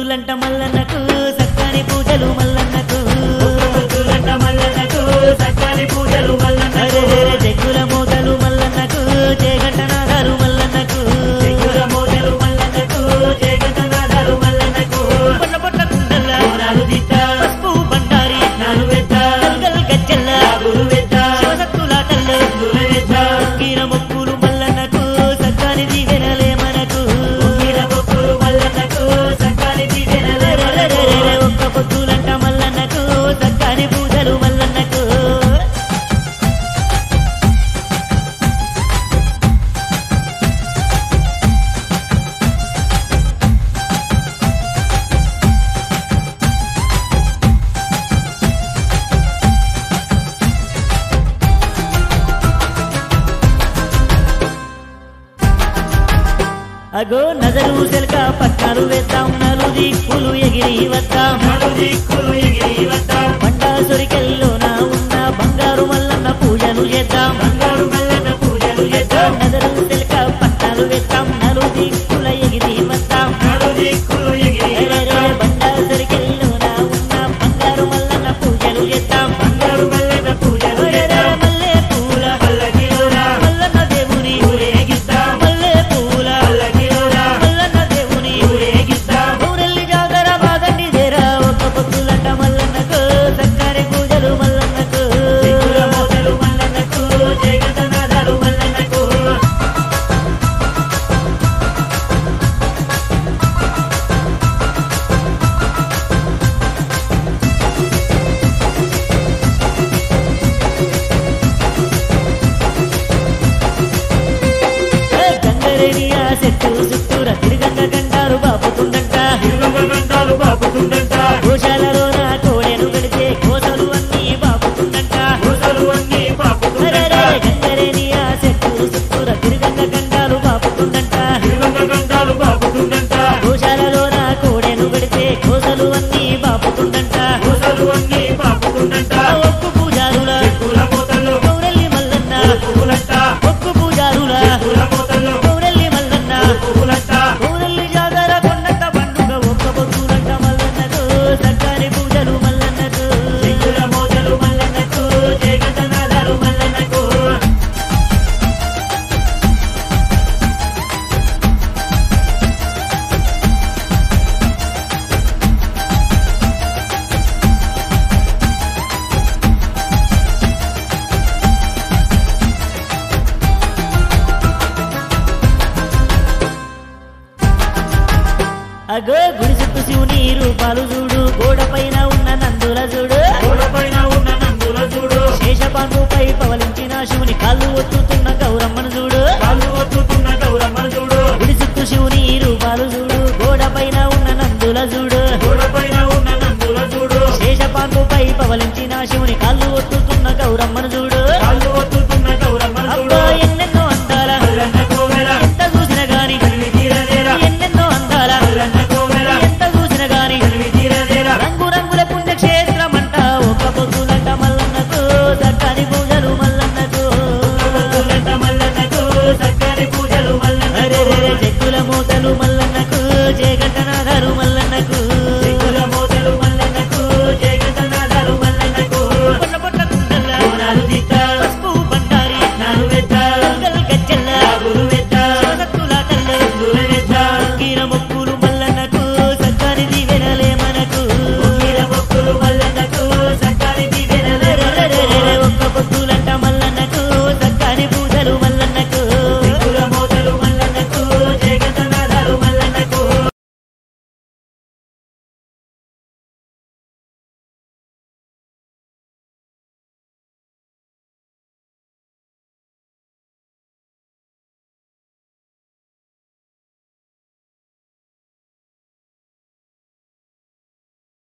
పొద్దులంట మల్లన్నకు సక్కని పూజలు మల్లన్నకు పొద్దులంట మల్లన్నకు సక్కని పూజలు మల్లన్నకు అరెరెరె చెక్కుల మోతలు మల్లన్నకు చేగంటనాదాలు మల్లన్నకు చెక్కుల మోతలు మల్లన్నకు జగన్నాథాలు మల్లన్నకు పొట్ల పొట్ల కుండల బోనాలు దిట్ట పసుపు బండారి నాలు వెత్త గల్గల్ గజ్జల్ల గురు వెత్త శివసత్తులాటల్లో గురు వెత్త కీర మొక్కులు మల్లన్నకు సక్కని దీవెనలే మనకు మీద పొక్కులు మల్లన్నకు సక్కని దీవెనలే మల్లన్నకు అరెరెరెరె ఒక్క పొద్దులంట మల్లన్నకు సక్కని పూజలు మల్లన్నకు అగో నజరు సెలక పట్టాలు వేద్దాం నలు దిక్కులు ఎగిరి వద్దాం నాలు దిక్కులు ఎగిరి వద్దాం పండా సొరికెల్లోన ఉన్న బంగారు మల్లన్న పూజలు చేద్దాం బంగారు మల్లన్న పూజలు చేద్దాం నజరు సెలక పట్టాలు వేద్దాం నలు దిక్కుల ఎగిరి వద్దాం నాలు దిక్కులు ఎగిరి ఎరెరెరె వద్దాం బండా సొరికెల్లోన ఉన్న బంగారు మల్లన్న పూజలు చేద్దాం బంగారు మల్లన్న పూజలు ఎరెరెరె చేద్దాం మల్లె పూల పల్లకిలోన మల్లన్న దేవుని ఊరేగిద్దాం మల్లె పూల పల్లకిలోన మల్లన్న దేవుని ఊరేగిద్దాం ఊరెల్లి జాగర బాగండి దేరా ఒక పొద్దులంట మల్లన్నకు సక్కరి పూజలు మల్లన్నకు చెక్కుల మోతలు మల్లన్నకు జగన్నాథాలు మల్లన్నకు ఏ గంగరేని ఆ చెట్టు చుట్టూర తిరుగంగ గంటారు బాపుతుందంట తిరుగంగ గంటాలు బాపుతుందంట గోశాలలో నా కోడెను గడితే కోసలు అన్నీ బాపుతుందంట పూసలు అన్నీ బాపుతుందంట అరెరే గంగరేని ఆ చెట్టు చుట్టూర తిరుగంగ గంటారు బాపుతుందంట తిరుగంగ గంటాలు బాపుతుందంట గోశాలలో నా కోడెను గడితే కోసలు అన్నీ బాపుతుందంట పూసలు అన్నీ బాపుతుందంట ఆ ఒక్కు పూజారుల చెక్కుల మోతలు కౌరెల్లి మల్లన్న పువ్వులంట ఒక్కు పూజారుల చెక్కుల మోతలు కౌరెల్లి మల్లన్న పువ్వులంట ఊరల్లి జాగర కొండంత పండుగ ఒక్క పొద్దులంట మల్లన్నకు సక్కని పూజలు మల్లన్నకు చెక్కుల మోతలు మల్లన్నకు జగన్నాథాలు మల్లన్నకు అగో గుడి చుట్టూ శివుని రూపాలు చూడు గోడ పైన ఉన్న నందుల చూడు గోడపైన ఉన్న నందుల చూడు శేషపాండుపై పవలించిన శివుని కాళ్ళు ఒత్తుతున్న గౌరమ్మను చూడు కాళ్ళు ఒత్తుతున్న గౌరమ్మను చూడు గుడి చుట్టూ శివుని రూపాలు చూడు గోడ పైన ఉన్న నందుల చూడు గోడపై